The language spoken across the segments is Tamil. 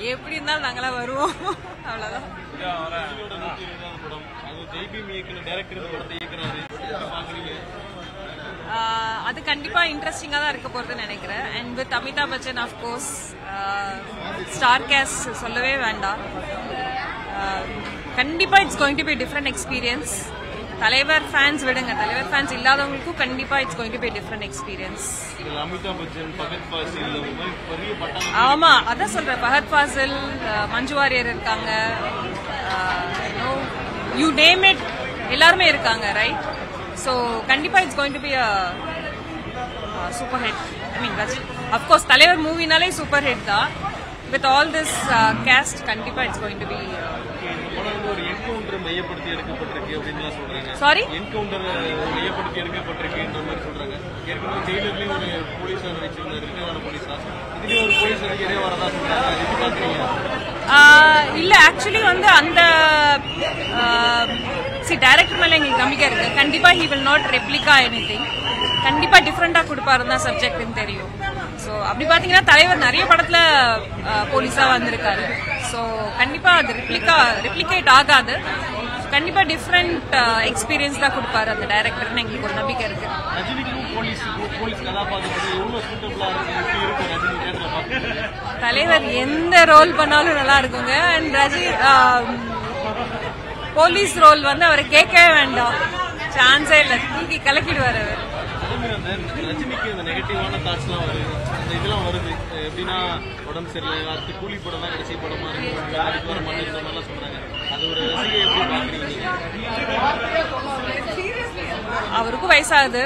எப்படி இருந்தாலும் நாங்களாம் வருவோம் அவ்வளவுதான் ரஜினியோட நூத்தி இருபதாவது படம் அது ஜெய்பீம் இயக்குனர் டைரக்டர் இந்த படத்தை இயக்குறாரு எப்படி பாக்குறீங்க ஆஹ் அது கண்டிப்பா இன்ட்ரெஸ்டிங்கா தான் இருக்க போறதுன்னு நினைக்கிறேன் and with Amitabh Bachchan of course star cast சொல்லவே வேண்டாம் ஆஹ் கண்டிப்பா it's going to be different experience தலைவர் ஃபேன்ஸ் விடுங்க தலைவர் ஃபேன்ஸ் இல்லாதவங்களுக்கும் கண்டிப்பா it's going to be different experience இதுல அமிதாப் பச்சன் பகத் ஃபாசில் இந்த மாதிரி பெரிய பட்டாங்க ஆமா அதான் சொல்றேன் ஃபஹத் ஃபாசில் அஹ், மஞ்சு வாரியர் இருக்காங்க யூ நேம் இட் எல்லாருமே இருக்காங்க ரைட் ஸோ கண்டிப்பா இட்ஸ் கோயிங் டு பி super hit I mean of course தலைவர் மூவினாலே சூப்பர் ஹிட் தான் வித் ஆல் திஸ் கேஸ்ட் கண்டிப்பா இட்ஸ் கோயிங் டு பி இந்த படம் வந்து ஒரு என்கவுண்டர் மையப்படுத்தி எடுக்கப்பட்டிருக்கு அப்படின்னு சொல்றாங்க சாரி என்கவுண்டர் மையப்படுத்தி எடுக்கப்பட்டிருக்குன்ற மாதிரி சொல்றாங்க ஏற்கனவே ஜெயிலர்லயும் ஒரு போலீஸார் வச்சிருந்தாரு ரிட்டையர்டான போலீஸா இதுலயும் ஒரு போலீஸ் அதிகாரியே வரதா சொல்றாங்க எப்படி பாக்குறீங்க ஆஹ் இல்ல ஆக்சுவலி வந்து அந்த சி டைரக்டர் மேல எங்களுக்கு நம்பிக்கை இருக்கு கண்டிப்பா he will not replica anything கண்டிப்பா டிஃப்ரெண்டா கொடுப்பாரு தான் சப்ஜெக்ட்னு தெரியும் ஸோ அப்படி பாத்தீங்கன்னா தலைவர் நிறைய படத்துல போலீஸா வந்திருக்காரு ஸோ கண்டிப்பா அது ரெப்ளிகா ரெப்ளிகேட் ஆகாது கண்டிப்பா டிஃப்ரெண்ட் எக்ஸ்பீரியன்ஸ் தான் கொடுப்பாரு அந்த டைரக்டர்னு எங்களுக்கு ஒரு நம்பிக்கை இருக்கு ரஜினிக்கும் போலீஸ் போலீஸ் கதாபாத்திரம் எவ்வளவு சூட்டபிளா இருக்கு எப்படி இருக்கும் ரஜினி தேட்டர்ல பார்க்க தலைவர் எந்த ரோல் பண்ணாலும் நல்லா இருக்குங்க அண்ட் ரஜி போலீஸ் ரோல் வந்து அவரை கேட்கவே வேண்டாம் சான்ஸே இல்லை தூக்கி கலக்கிடுவார் அவர் அதே மாதிரி அந்த ரஜினிக்கு இந்த நெகட்டிவான தாட்ஸ்லாம் வருது அந்த இதெல்லாம் வருது எப்படின்னா உடம்பு சரியில்லை அடுத்து கூலி படம் தான் கடைசி படமா இருக்கு அதுக்கு வர மாட்டேன் இந்த மாதிரிலாம் சொல்றாங்க அது ஒரு ரசிகை எப்படி பாக்குறீங்க நீங்க அவருக்கும் வயசாகுது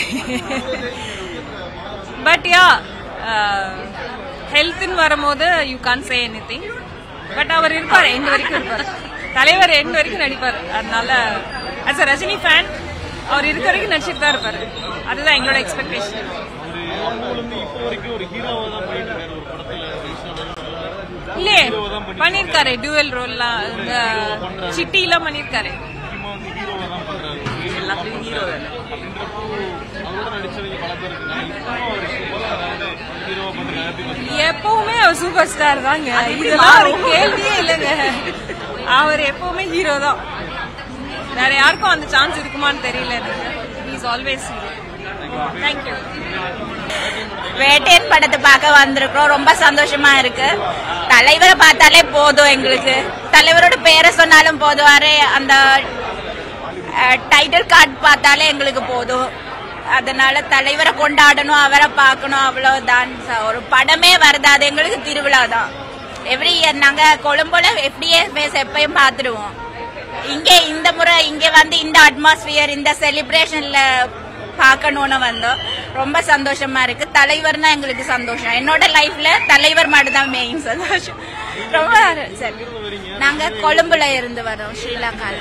பட் யா ஹெல்த்னு வரும்போது you can say anything but அவர் இருப்பார் எண்டு வரைக்கும் இருப்பார் தலைவர் எண்டு வரைக்கும் நடிப்பார் அதனால அஸ் அ ரஜினி ஃபேன் அவர் இருக்க வரைக்கும் நடிச்சிட்டு தான் இருப்பார் அதுதான் எங்களோட எக்ஸ்பெக்டேஷன் ஒரு அப்போல இருந்து இப்போ வரைக்கும் ஒரு ஹீரோவா தான் பண்ணிட்டு இருக்காரு ஒரு படத்துல வயசானவங்க இல்லையே பண்ணிருக்காரு டியூவல் ரோல்லாம் இந்த சிட்டிலாம் பண்ணிருக்காரு முக்கியமா வந்து ஹீரோவா தான் பண்றாரு எல்லாத்துலயும் ஹீரோ அப்படின்றப்போ அவரோட நடிச்சவங்க பல பேர் இருக்காங்க இப்போ அவர் சூப்பர் ஹீரோவா பண்றாங்க எப்படி பாக்குறீங்க? எப்பவுமே அவர் சூப்பர் ஸ்டார் தாங்க இதெல்லாம் ஒரு கேள்வியே இல்லைங்க அவர் எப்பவுமே ஹீரோ தான் வேற யாருக்கும் அந்த சான்ஸ் இருக்குமான்னு தெரியல எனக்கு is always hero thank you Vettaiyan படத்தை பார்க்க வந்திருக்கிறோம் ரொம்ப சந்தோஷமா இருக்கு தலைவரை பார்த்தாலே போதும் எங்களுக்கு தலைவரோட பேரை சொன்னாலும் போதுவாரு அந்த டைட்டில் கார்டு பார்த்தாலே எங்களுக்கு போதும் அதனால தலைவரை கொண்டாடணும் அவரை பார்க்கணும் அவ்வளவுதான் ச- ஒரு படமே வருது அது எங்களுக்கு திருவிழா தான் எவ்ரி இயர் நாங்க கொழும்புல எஃப்டிஏ ஃபேஸ் எப்பயும் பார்த்துடுவோம் இங்க இந்த முறை இங்க வந்து இந்த அட்மாஸ்பியர் இந்த செலிப்ரேஷன்ல பார்க்கணும்னு வந்தோம் ரொம்ப சந்தோஷமா இருக்கு தலைவர்னா எங்களுக்கு சந்தோஷம் என்னோட லைஃப்ல தலைவர் மட்டும் தான் மெயின் சந்தோஷம் ரொம்ப சரி நாங்க கொழும்புல இருந்து வரோம் ஸ்ரீலங்கால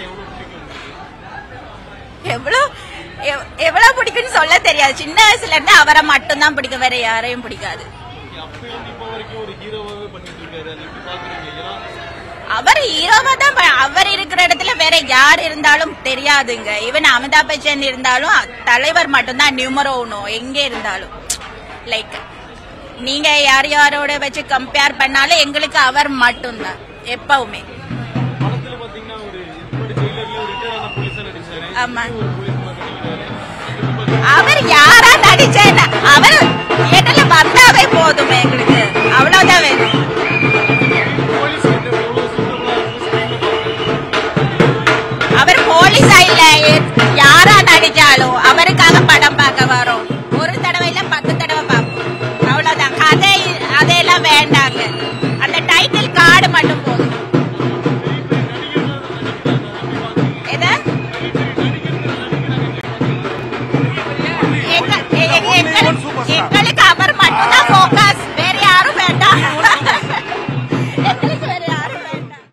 எவ்வளவு எவ்- எவ்வளவு பிடிக்கும்னு சொல்ல தெரியாது சின்ன வயசுல இருந்து அவரை மட்டும் தான் பிடிக்கும் வேற யாரையும் பிடிக்காது அப்ப இருந்து இப்போ வரைக்கும் ஒரு ஹீரோவாவே பண்ணிட்டு இருக்காரு அது எப்படி பாக்குறீங்க ஏன்னா அவர் ஹீரோவா தான் ப- அவர் இருக்கிற இடத்துல வேற யார் இருந்தாலும் தெரியாதுங்க ஈவன் அமிதாப் பச்சன் இருந்தாலும் தலைவர் மட்டும்தான் நியூமரோ ஒன்னும் எங்க இருந்தாலும் லைக் நீங்க யார் யாரோட வச்சு கம்பேர் பண்ணாலும் எங்களுக்கு அவர் மட்டும்தான் எப்பவுமே படத்துல பாத்தீங்கன்னா ஒரு இப்படி ஜெயிலர்ல ஒரு ரிட்டையர் ஆன போலீஸா நடிச்சாரு ஆமா ஒரு போலீஸ் மாதிரி நடிக்கிறாரு அவர் யாரா நடிச்சேன் அவர் தியேட்டர்ல வந்தாவே போதுமே எங்களுக்கு அவ்வளவுதான் வேணும் போலீஸ் கிட்ட எவ்வளவு சூட்டபிளா இருக்கு அவர் போலீஸா இல்ல எ- யாரா நடிச்சாலும் அவருக்காக படம் பார்க்க வரோம் ஒரு தடவை இல்ல பத்து தடவை பார்ப்போம் அவ்வளவுதான் கதை அதையெல்லாம் வேண்டாங்க அந்த டைட்டில் கார்டு மட்டும் போதும் எது? எங்க- எ- எ- எங்களுக்கு- எங்களுக்கு அவர் மட்டும்தான் ஃபோக்கஸ் வேற யாரும் வேண்டாம் எங்களுக்கு வேற யாரும் வேண்டாம்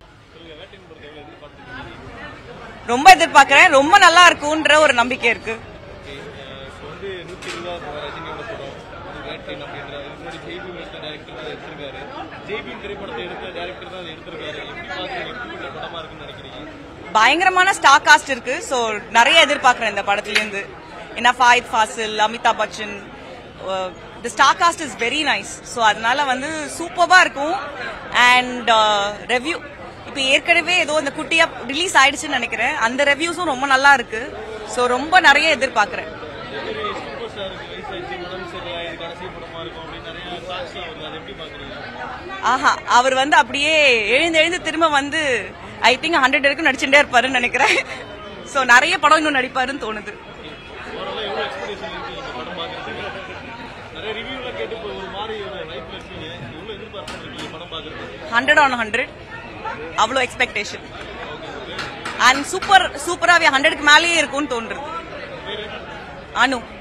ரொம்ப எதிர்பார்க்கறேன் ரொம்ப நல்லா இருக்கும்ன்ற ஒரு நம்பிக்கை இருக்கு இப்போ வந்து நூத்தி இருபதாவது ரஜினியோட படம் அது வேட்டைன் அப்படின்ற இதுக்கு முன்னாடி ஜெய்பீம் எடுத்த டேரக்டர் தான் எடுத்திருக்காரு ஜெய்பீம் திரைப்படத்தை எடுத்த டேரக்டர் தான் அதை எடுத்திருக்காரு எப்படி பாக்குறீங்க எப்படிப்பட்ட படமா இருக்குன்னு நினைக்கிறீங்க பயங்கரமான ஸ்டார் காஸ்ட் இருக்கு ஸோ நிறைய எதிர்பார்க்கறேன் இந்த படத்துல இருந்து ஏன்னா Fahadh Faasil Amitabh Bachchan ah, the star cast is very nice so அதனால வந்து சூப்பராக இருக்கும் அண்ட் ரெவ்யூ இப்போ ஏற்கனவே ஏதோ அந்த குட்டியா ரிலீஸ் ஆயிடுச்சுன்னு நினைக்கிறேன் அந்த ரெவ்யூஸும் ரொம்ப நல்லா இருக்கு ஸோ ரொம்ப நிறைய எதிர்பார்க்குறேன் சூப்பர் ஸ்டாருக்கு வயசாச்சு உடம்பு சரியில்லை இது கடைசி படமா இருக்கும் அப்படின்னு நிறைய டாக்ஸ் வருது அதை எப்படி பாக்குறீங்க ஆஹா அவர் வந்து அப்படியே எழுந்து எழுந்து திரும்ப வந்து ஐ திங்க் ஹண்ட்ரட் வரைக்கும் நடிச்சுட்டே இருப்பாருன்னு நினைக்கிறேன் ஸோ நிறைய படம் இன்னும் நடிப்பாருன்னு தோணுது ஓரளவு எவ்வளவு எக்ஸ்பெக்டேஷன் இருக்கு இந்த படம் பாக்குறதுக்கு நிறைய ரிவ்யூலாம் கேட்டு இப்போ ஒரு மாதிரி ஒரு லைஃப்ல இருக்கீங்க எவ்வளவு எதிர்பார்த்து இருக்கீங்க படம் பாக்குறதுக்கு ஹண்ட்ரட் ஆன் ஹண்ட்ரட் அவ்வளோ எக்ஸ்பெக்டேஷன் அண்ட் சூப்பர் சூப்பராகவே ஹண்ட்ரடுக்கு மேலேயே இருக்கும்னு தோன்றுது அனு